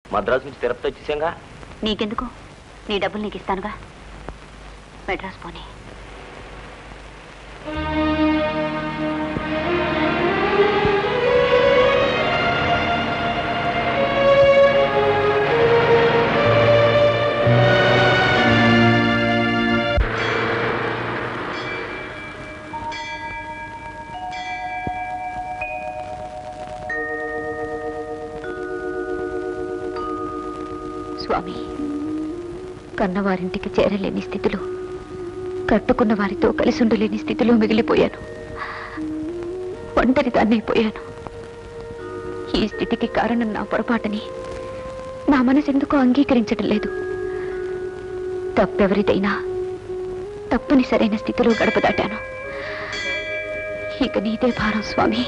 మద్రాసు నుంచి తిరుపతి వచ్చేసాంగా నీకెందుకు నీ డబ్బులు నీకు ఇస్తానుగా మెడ్రాస్ పోనీ స్వామి కన్నవారింటికి చేరలేని స్థితిలో కట్టుకున్న వారితో కలిసి ఉండలేని స్థితిలో మిగిలిపోయాను ఒంటరి దాన్నైపోయాను ఈ స్థితికి కారణం నా పొరపాటని నా మనసు ఎందుకో అంగీకరించడం లేదు తప్పెవరిదైనా తప్పుని సరైన స్థితిలో గడపదాటాను ఇక నీదే భారం స్వామి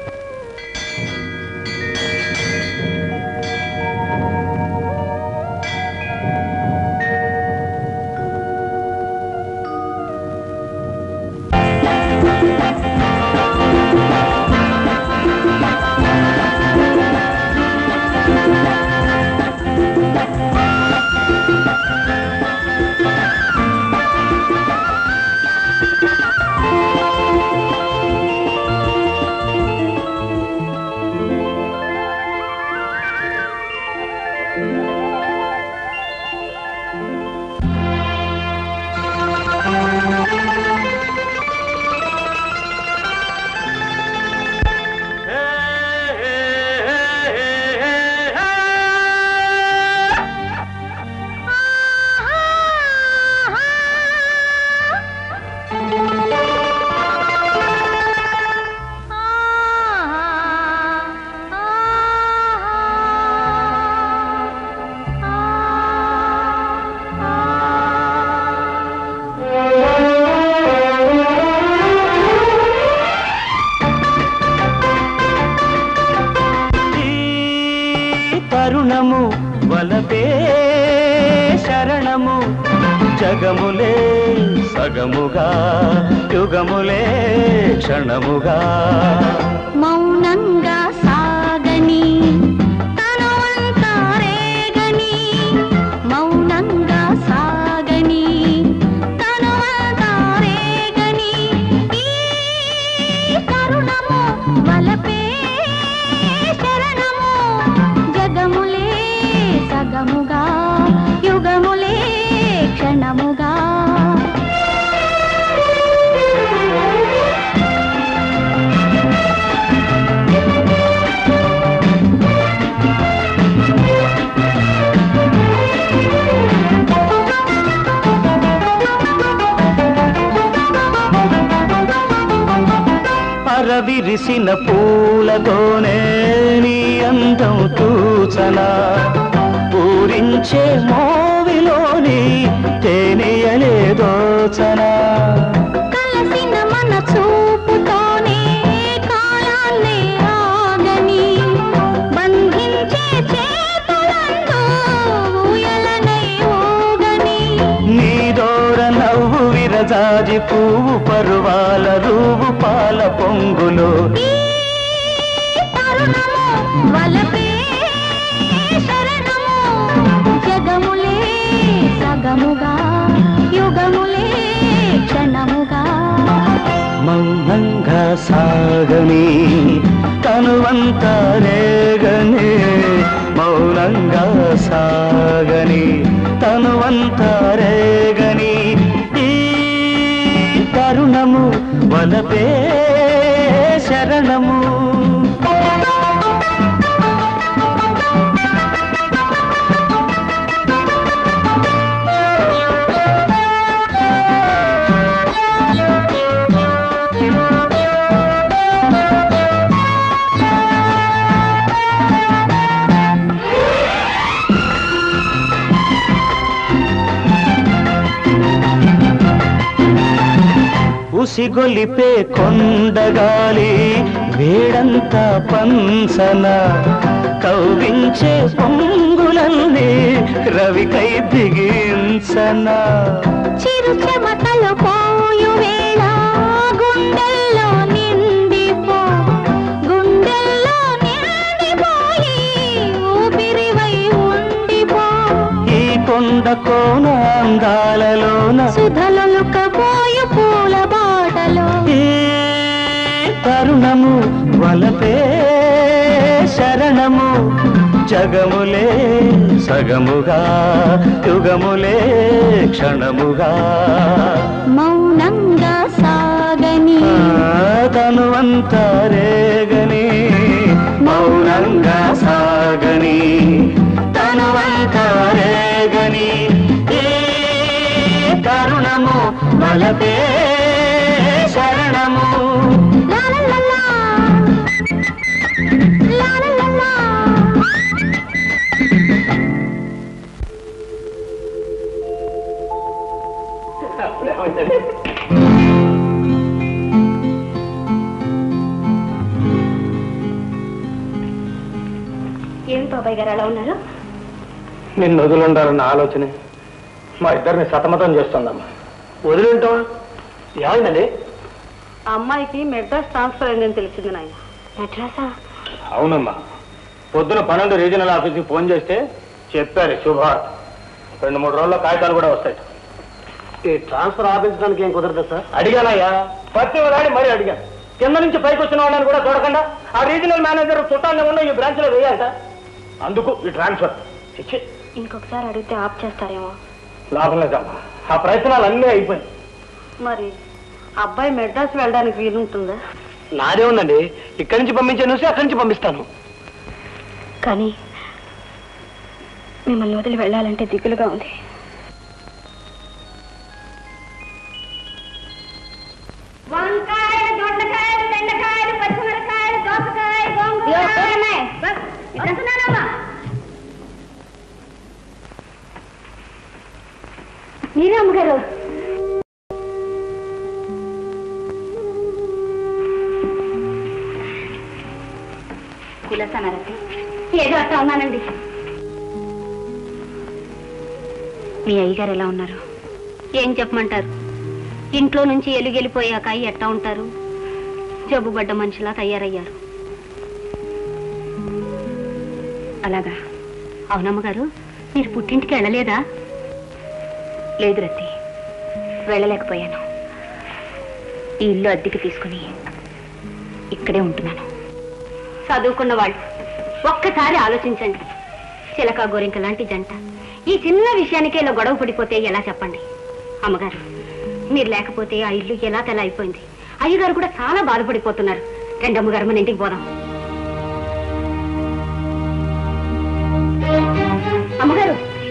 ఈ తరుణము వలపే శరణము జగములే సగముగా యుగములే క్షణముగా మౌనంగా సాగని తనవంతా రేగని మౌనంగా సాగని తనవంతా రేగని ఈ తరుణము వలపే శరణము జగములే సగముగా యుగములే క్షణముగా అరవిరిసిన పూలతోనే నీ అందం తూచనా పూరించే మోవిలోని తేనియలే దోచనా కలసిన మన చూపుతోనే కాలాన్నే ఆగని బంధించే చేతులందు ఊయలనై ఊగని నీ దోర నవ్వు విరజాజి పువ్వు పరువాల రూవు పాల పొంగులో ఈ తరుణము వలపే శరణము జగములే సగముగా యుగములే క్షణముగా మౌనంగా సాగని తనువంతా రేగని మౌనంగా సాగని తనువంతా రేగని ఈ తరుణము వలపే శరణము ఉసిగొలిపే కొండగాలి వేడంతా పంసన కౌగించే పొంగులన్నీ రవికై దిగించనా చిరు చెమటలు పోయు వేళ గుండెల్లో నిండిపో గుండెల్లో నిండిపోయి ఊపిరివై ఉండిపో కొండ కోన అందాలలోన సుధలొలుకపోయు పూల బాటలో ఈ తరుణము వలపే శరణము జగములే సగముగా యుగములే క్షణముగా మౌనంగా సాగని తనువంతా రేగని మౌనంగా సాగని తనువంతా రేగని ఈ తరుణము బలపే శరణము లా లా లా లా. లా లా లా లా. ఏమి బాబాయ్ గారు అలా ఉన్నారు నిన్ను వదిలిండాలన్న ఆలోచనే మా ఇద్దరిని సతమతం చేస్తుందమ్మా వదిలింటావా ఏమైందండి ఆ అమ్మాయికి మెడ్రాస్ ట్రాన్స్ఫర్ అయిందని తెలిసింది నాయన మెడ్రాసా అవునమ్మా పొద్దున పన్నెండు రీజనల్ ఆఫీస్కి ఫోన్ చేస్తే చెప్పారు శుభార్త రెండు మూడు రోజుల్లో కాగితాలు కూడా వస్తాయి ఈ ట్రాన్స్ఫర్ ఆపించడానికి ఏం కుదరదు సార్ అడిగానయ్యా పత్తి వాడి మరీ అడిగాను కింద నుంచి పైకి వచ్చిన వాళ్ళని కూడా చూడకుండా ఆ రీజనల్ మేనేజర్ చుట్టాన్ని ఉన్న ఈ బ్రాంచ్ లో వేయాలట అందుకు ఈ ట్రాన్స్ఫర్ ఇచ్చి ఇంకొకసారి అడిగితే ఆప్ చేస్తారేమో లాభం లేదమ్మా ఆ ప్రయత్నాలు అన్నీ అయిపోయాయి మరి అబ్బాయి మెడ్రాస్ వెళ్ళడానికి వీలుంటుందా నాదే ఉందండి ఇక్కడి నుంచి పంపించాను అక్కడి నుంచి పంపిస్తాను కానీ మిమ్మల్ని వదిలి వెళ్ళాలంటే దిగులుగా ఉంది వంకాయలు దొండకాయలు బెండకాయలు పచ్చిమిరకాయలు దోసకాయ గోంగూర మీరే అమ్మగారు కులసనరసి ఏదో అట్లా ఉన్నానండి మీ అయ్యగారు ఎలా ఉన్నారు ఏం చెప్పమంటారు ఇంట్లో నుంచి ఎలుగెళ్ళిపోయాక ఎట్టా ఉంటారు జబ్బుబడ్డ మనిషిలా తయారయ్యారు అలాగా అవునమ్మ గారు మీరు పుట్టింటికి వెళ్ళలేదా లేదు రత్తి వెళ్ళలేకపోయాను ఈ ఇల్లు అద్దెకి తీసుకుని ఇక్కడే ఉంటున్నాను చదువుకున్న వాళ్ళు ఒక్కసారి ఆలోచించండి చిలక గోరింక లాంటి జంట ఈ చిన్న విషయానికే ఇలా గొడవ పడిపోతే ఎలా చెప్పండి అమ్మగారు మీరు లేకపోతే ఆ ఇల్లు ఎలా తెల అయిపోయింది అయ్యగారు కూడా చాలా బాధపడిపోతున్నారు రండి అమ్మగారు మన ఇంటికి పోదాం అమ్మగారు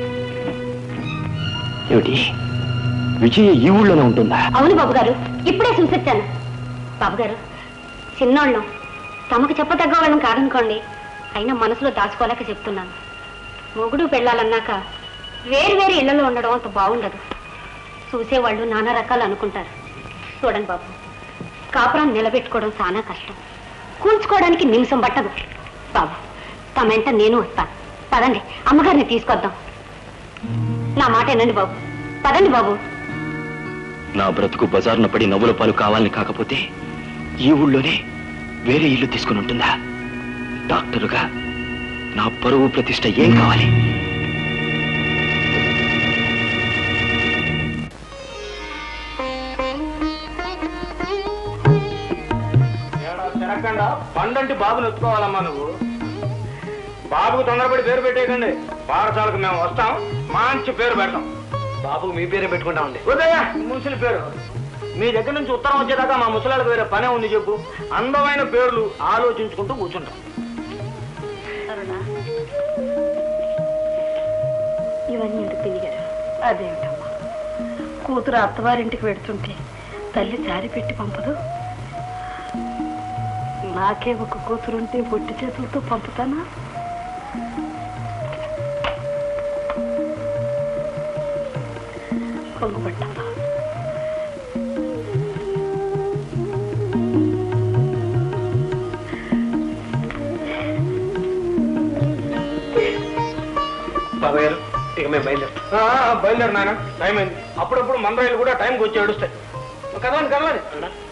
ఏమిటి విజయ ఈ ఊళ్ళోనే ఉంటుందా అవును బాబు గారు ఇప్పుడే చూసొచ్చాను బాబు గారు చిన్నోళ్ళం తమకు చెప్పదగ్గ వాళ్ళం కాదనుకోండి అయినా మనసులో దాచుకోలేక చెప్తున్నాను మొగుడు పెళ్ళాలన్నాక వేరు వేరు ఇళ్లలో ఉండడం అంత బాగుండదు చూసేవాళ్ళు నానా రకాలు అనుకుంటారు చూడండి బాబు కాపురాన్ని నిలబెట్టుకోవడం చాలా కష్టం కూల్చుకోవడానికి నిమిషం పట్టదు బాబు తమెంట నేను వస్తాను పదండి అమ్మగారిని తీసుకొద్దాం నా మాట ఏనండి బాబు పదండి బాబు నా బ్రతుకు బజారున పడి నవ్వుల పాలు కావాలని కాకపోతే ఈ ఊళ్ళోనే వేరే ఇల్లు తీసుకుని ఉంటుందా డాక్టరుగా నా పరువు ప్రతిష్ట ఏం కావాలి పండంటి బాబుని ఎత్తుకోవాలమ్మా నువ్వు బాబుకు తొందరపడి పేరు పెట్టేయకండి పాఠశాలకు మేము వస్తాం మంచి పేరు పెడతాం బాబుకు మీ పేరే పెట్టుకుంటామండి ఉదయ ముసలి పేరు మీ దగ్గర నుంచి ఉత్తరం వచ్చేదాకా మా ముసలాళ్ళకి వేరే పనే ఉంది చెప్పు అందమైన పేర్లు ఆలోచించుకుంటూ కూర్చుంటాం ఇవన్నీ ఎందుకు తిరిగారు అదేమిటమ్మా కూతురు అత్తవారింటికి పెడుతుంటే తల్లి జారి పెట్టి పంపదు నాకే ఒక కూతురుంటే పొట్టి చేతులతో పంపుతానా కొంగు పట్టమ్మా బాబాయ్ గారు ఇక మేము బయలుదేరు బయలుదేరు నాయన టైం అయింది అప్పుడప్పుడు మన రైలు కూడా టైంకి వచ్చి ఏడుస్తాయి కదలండి కదలండి